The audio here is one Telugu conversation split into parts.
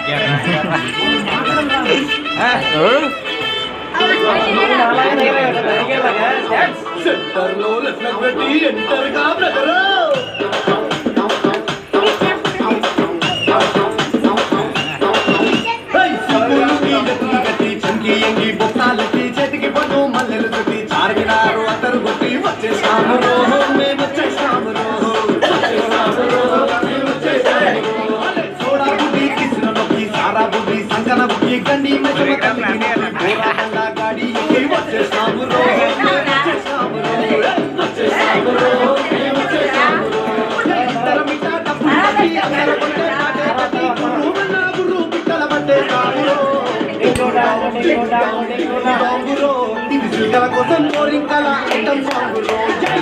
సెంటర్లో లెఫ్ట్ పెట్టి ఎంటర్ గా బ్రదరు ఎంగి బొత్తాలకి చేతికి పట్టు మల్లెలు చుట్టి చార్మినారు అతరు కొట్టి వచ్చేసాము రోహో మేము వచ్చేసాము రోహో వచ్చేసాము రోహో, మేము వచ్చేసాము రోహో. సోడా బుద్ధి కిసిన నొక్కి సారా బుద్ధి సంకన బుద్ధి గండి మెసమ కలిగి పోరాటంలా గాడి ఎక్కి వచ్చేసాము రోహో మేము వచ్చేసాము రోహో వచ్చేసాము రోహో మేము వచ్చేసాము రోహో ఇద్దరం ఇట్టా డబ్బులు కొట్టి అందరం కొట్టే పాటే పట్టి గుర్రు మన్నా గుర్రు పిట్టల పట్టేసాము రోహో బాంగురో ఇది సిల్కల కోసం మోరింకల ఐటమ్ సాంగురో జై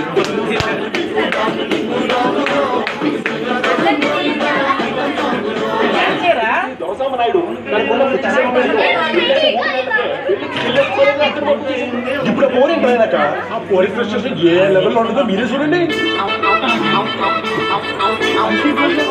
ఇప్పుడు పోనీ పోయినాక ఆ పోలీస్ స్టేషన్ ఏ లెవెల్లో ఉంటుందో మీరే చూడండి అంకిపుల్ల